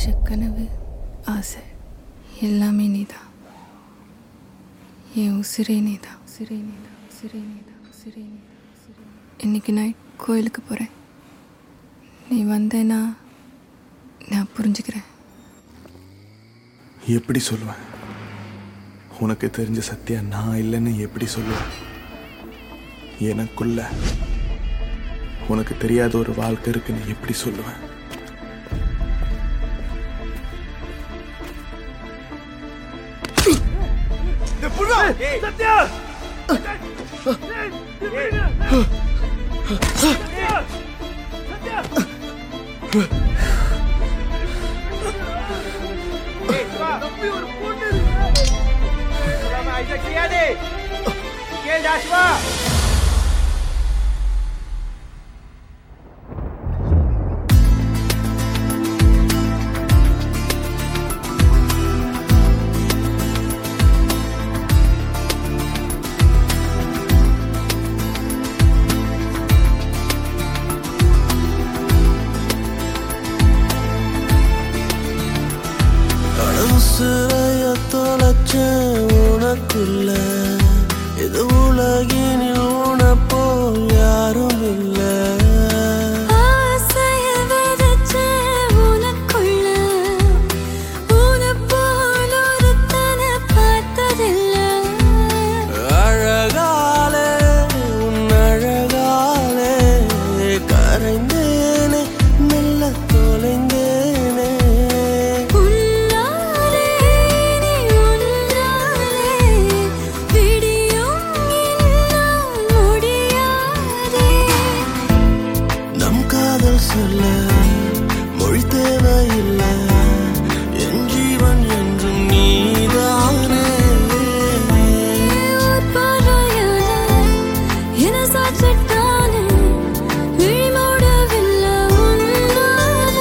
கனவு ஆசை எல்லாமே நீதான் என் உசிரே நீதான் உசிரே நீதான் உசிரே நீதான் உசிரே நீதான் உசிரே நீதான். இன்னைக்கு நைட் கோயிலுக்கு போகிறேன் நீ வந்தேன்னா நான் புரிஞ்சுக்கிறேன் எப்படி சொல்லுவேன் உனக்கு தெரிஞ்ச சத்தியா நான் இல்லைன்னு எப்படி சொல்லுவேன் எனக்குள்ள உனக்கு தெரியாத ஒரு வாழ்க்கை இருக்குன்னு எப்படி சொல்லுவேன் சிறைய தொலைச்ச உனக்குள்ள இது உலகினில் உனப்போ யாரும் இல்லை ஆசைய விதைச்ச உனக்குள்ள உனைப் போல் ஒருத்தனை பார்த்ததில்லை. அழகாலே உன் அழகாலே கரைந்தேனே மெல்ல தொலைந்தேனே உன்னாலே நீ உன்னாலே விடியும் என்னால் முடியாதே. நம் காதல் சொல்ல மொழி தேவையில்லை என் ஜீவன் என்றும் நீதானே ஒரு பார்வையால என்னை சாய்ச்சிட்டானே. விழி மூடவில்லை உன்னால.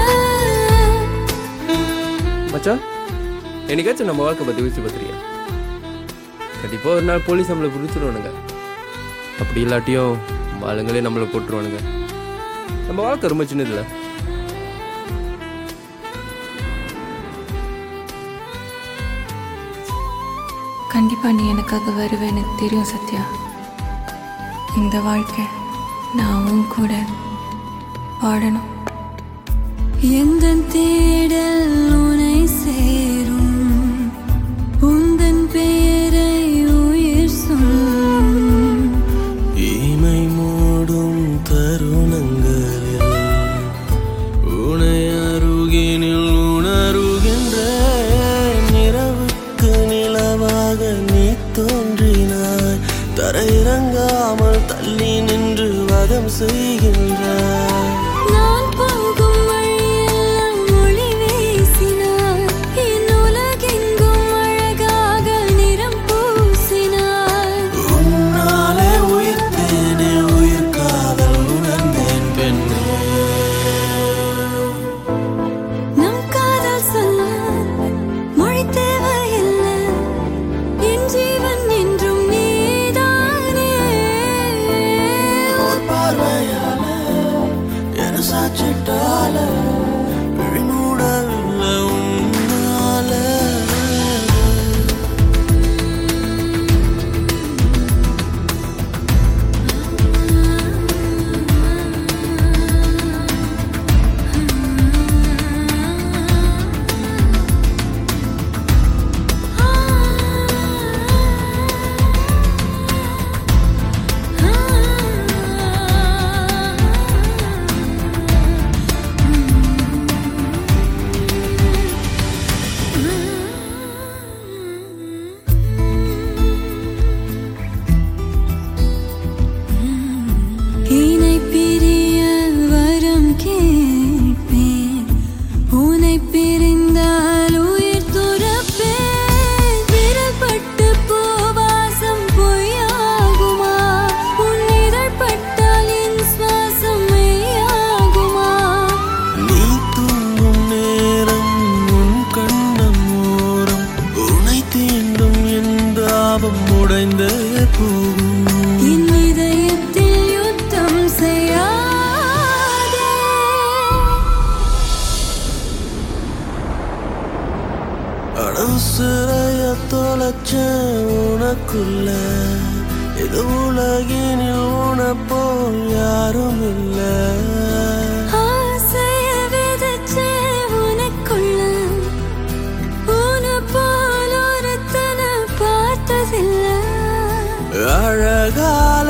மச்சான் என்னைக்காச்சும் நம்ம வாழ்க்கை பற்றி யோசிச்சு பார்த்துறியா கண்டிப்பாக ஒரு நாள் போலீஸ் நம்மளை பிடிச்சிருவானுங்க அப்படி இல்லாட்டியும் நம்ம ஆளுங்களே நம்மளை போட்டுருவானுங்க நம்ம வாழ்க்கை ரொம்ப சின்னதில்ல கண்டிப்பாக நீ எனக்காக வருவேன்னு தெரியும் சத்யா இந்த வாழ்க்கை நான் உன் கூட வாழணும் எந்தன் தேடல் உனை சேரும் உந்தன் பெயரை உயிர் சொல்லும் இமை மூடும் தருணங்களில் உனை அருகினில் உணருகின்ற நிறவுக்கு நிலவாக நீ தோன்றினாய் தரையிறங்காமல் தள்ளி நின்று வதம் செய்கின்றாய் நான் போகும் வழியெல்லாம் ஒளி வீசினாய் என் உலகெங்கும் அழகாக நிறம் பூசினாய் உன்னாலே உயிர்த்தேனே உயிர் காதல் உணர்ந்தேன் பெண்ணே நம் காதல் சொல்ல மொழி தேவையில்லை என் ஜீவன் என்றும் நீதானே ஒரு பார்வையால என சாச்சிட்டால விழிமூடவில்லை உன்னால இணை பிரிய வரம் கேட்பேன் உனை பிரிந்தால் உயிர் துறப்பேன் விரல் பட்டு பூவாசம் பொய்யாகுமா உன் இதழ் பட்டால் என் சுவாசம் மெய்யாகுமா நீ தூங்கும் நேரம் உன் கண்ணம் ஓரம் உனை தீண்டும் என் தாபம் உடைந்தே போகும் என் இதயத்தில் யுத்தம் செய்யாதே எனக்குள்ள இது உலகினில் உனப்போ யாரும் இல்லை ஆசைய விதைச்சே உனக்குள்ள உன்னை போல் ஒருத்தனை பார்த்ததில்லை அழகாய்